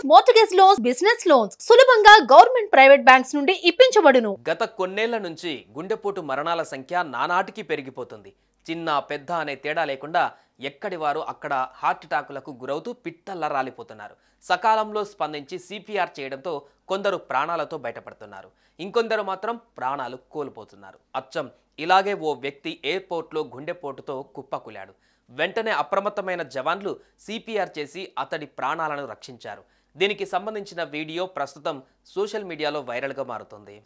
mortgage loans business loans సులభంగా government private banks నుండి ఇప్పించబడును గత కొన్నేళ్ల నుంచి గుండెపోటు మరణాల సంఖ్య నానాటికి పెరిగిపోతుంది చిన్న పెద్ద అనే తేడా లేకుండా ఎక్కడి వారు అక్కడ హార్ట్ అటాకులకు గురవుతూ పిట్టల్లా రాలిపోతున్నారు సకాలంలో స్పందించి సిపిఆర్ చేయడంతో కొందరు ప్రాణాలతో బయటపడుతున్నారు ఇంకొందరు మాత్రం ప్రాణాలు కోల్పోతున్నారు అచ్చం ఇలాగే ఓ వ్యక్తి ఎయిర్పోర్ట్లో గుండెపోటుతో కుప్పకూలాడు వెంటనే అప్రమత్తమైన జవాన్లు సిపిఆర్ చేసి అతడి ప్రాణాలను రక్షించారు దీనికి సంబంధించిన వీడియో ప్రస్తుతం సోషల్ మీడియాలో వైరల్గా మారుతుంది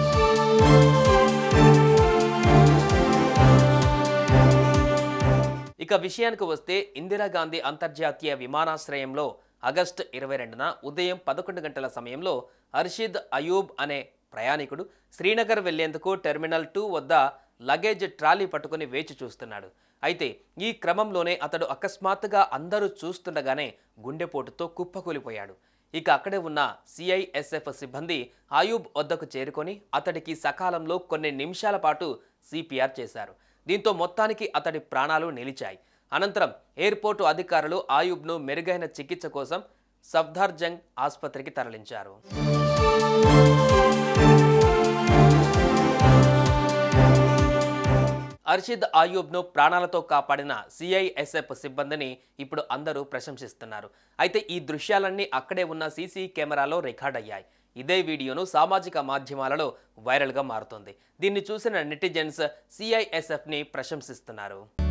ఇక విషయానికి వస్తే ఇందిరాగాంధీ అంతర్జాతీయ విమానాశ్రయంలో ఆగస్టు ఇరవై రెండున ఉదయం పదకొండు గంటల సమయంలో అర్షిద్ అయూబ్ అనే ప్రయాణికుడు శ్రీనగర్ వెళ్లేందుకు టెర్మినల్ టూ వద్ద లగేజ్ ట్రాలీ పట్టుకుని వేచి చూస్తున్నాడు అయితే ఈ క్రమంలోనే అతడు అకస్మాత్తుగా అందరూ చూస్తుండగానే గుండెపోటుతో కుప్పకూలిపోయాడు ఇక అక్కడే ఉన్న సిఐఎస్ఎఫ్ సిబ్బంది అయూబ్ వద్దకు చేరుకొని అతడికి సకాలంలో కొన్ని నిమిషాల పాటు సిపిఆర్ చేశారు దీంతో మొత్తానికి అతడి ప్రాణాలు నిలిచాయి అనంతరం ఎయిర్పోర్టు అధికారులు ఆయుబ్ను మెరుగైన చికిత్స కోసం సఫ్దార్జంగ్ ఆసుపత్రికి తరలించారు అర్షిద్ ఆయూబ్ను ప్రాణాలతో కాపాడిన సిఐఎస్ఎఫ్ సిబ్బందిని ఇప్పుడు అందరూ ప్రశంసిస్తున్నారు అయితే ఈ దృశ్యాలన్నీ అక్కడే ఉన్న సీసీ కెమెరాలో రికార్డ్ అయ్యాయి ఇదే వీడియోను సామాజిక మాధ్యమాలలో వైరల్గా మారుతోంది దీన్ని చూసిన నెటిజన్స్ సిఐఎస్ఎఫ్ని ప్రశంసిస్తున్నారు